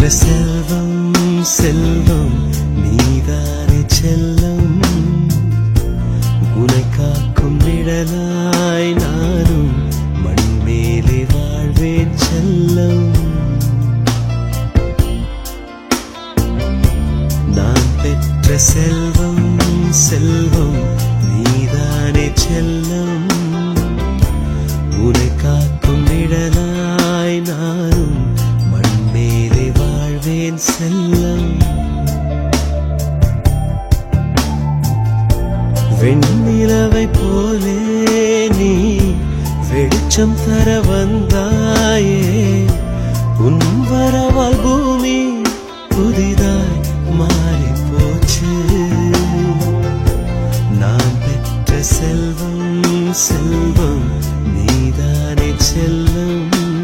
செல்வம் செல்வம் நீதானே செல்லம் உனை காக்கும் நிழலாய் நானும் மண் மேலே வாழ்வேன் செல்லம் நான் பெற்ற செல்வம் செல்வம் நீதானே செல்லம் உனை காக்கும் நிழலாய் நானும் மண் மேலே வாழ்வேன் செல்லம் வெண்ணிலவை போலே நீ வெளிச்சம் தர வந்தாயே உன் வரவால் பூமி புதிதாய் மாறி போச்சு நான் பெற்ற செல்வம் செல்வம் நீதானே செல்லம்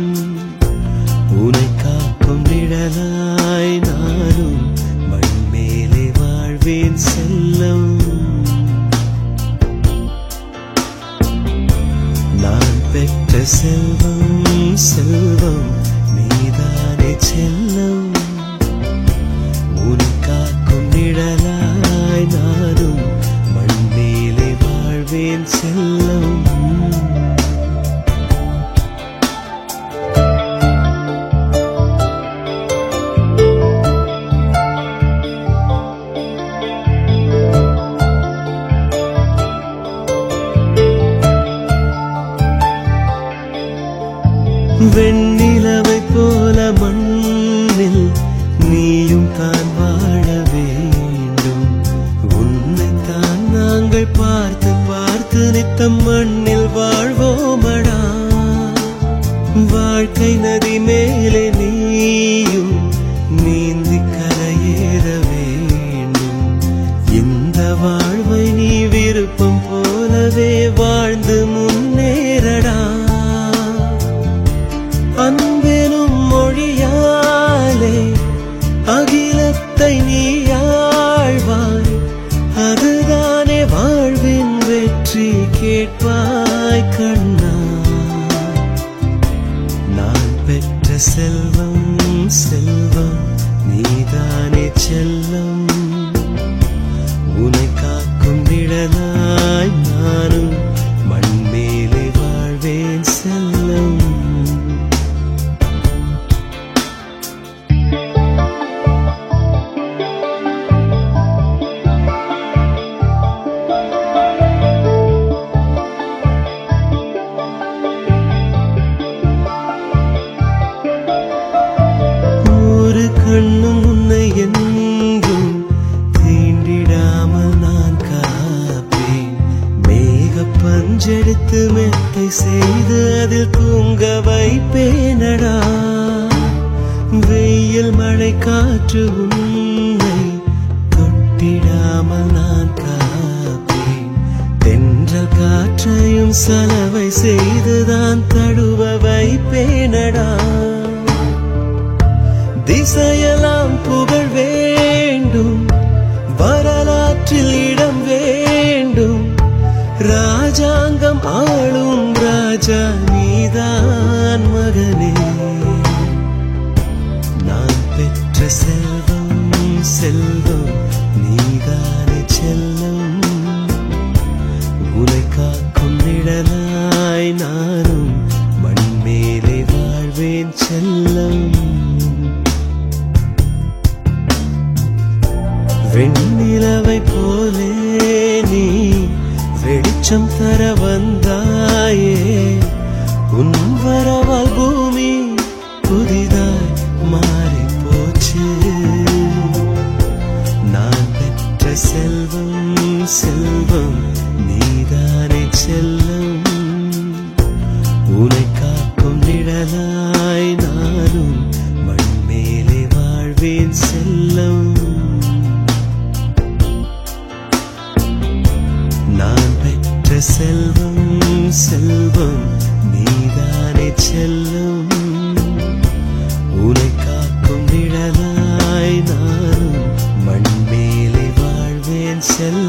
உனை காக்கும் நிழலாய் நானும் மண் மேலே வாழ்வேன் செல்லம் நான் பெற்ற செல்வம் செல்வம் நீதானே செல்லம் உன் காக்கும் நிழலாய் நானும் மண் மேலே வாழ்வேன் செல்லம் வெண்ணிலவை போல மண்ணில் நீயும் தான் வாழ வேண்டும் உன்னைத்தான் நாங்கள் பார்த்து பார்த்து நித்தம் மண்ணில் வாழ்வோமடா வாழ்க்கை நதி மேலே நீயும் நீந்தி கரையேற வேண்டும் இந்த வாழ்வை நீ விருப்பம் போலவே வாழ்ந்து முன்னேறடா அன்பெனும் மொழியாலே அகிலத்தை நீ ஆழ்வாய் அதுதானே வாழ்வின் வெற்றி கேட்பாய் கண்ணா நான் பெற்ற செல்வம் செல்வம் நீதானே செல்லம் உனை காக்கும் நிழலாய் நானும் மண் மேலே வாழ்வேன் செல்லம் ஒரு கண்ணும் உன்னை என்றும் தீண்டிடாமல் நான் காப்பேன் மேக பஞ்செடுத்து மெத்தை செய்து அதில் தூங்க வைப்பேனடா வெயில் மழை காற்று உன்னை தொட்டிடாமல் நான் காப்பேன் தென்றல் காற்றையும் சலவை செய்துதான் தழுவ வைப்பேனடா திசையெல்லாம் புகழ் வேண்டும் வரலாற்றில் இடம் வேண்டும் ராஜாங்கம் ஆளும் ராஜா நீதான் மகனே நான் பெற்ற செல்வம் செல்வம் நீதானே செல்லம் உனை காக்கும் நிழலாய் நானும் மண் மேலே வாழ்வேன் செல்லம் வெண்ணிலவை போலே நீ வெளிச்சம் தர வந்தாயே உன் வரவால் பூமி புதிதாய் மாறி போச்சு நான் பெற்ற செல்வம் செல்வம் நீதானே செல்லம் உனை காக்கும் நிழலாய் நானும் மண் மேலே வாழ்வேன் செல்லம் நான் பெற்ற செல்வம் செல்வம் நீதானே செல்லம் உனை காக்கும் நிழலாய் நானும் மண் மேலே வாழ்வேன் செல்லம்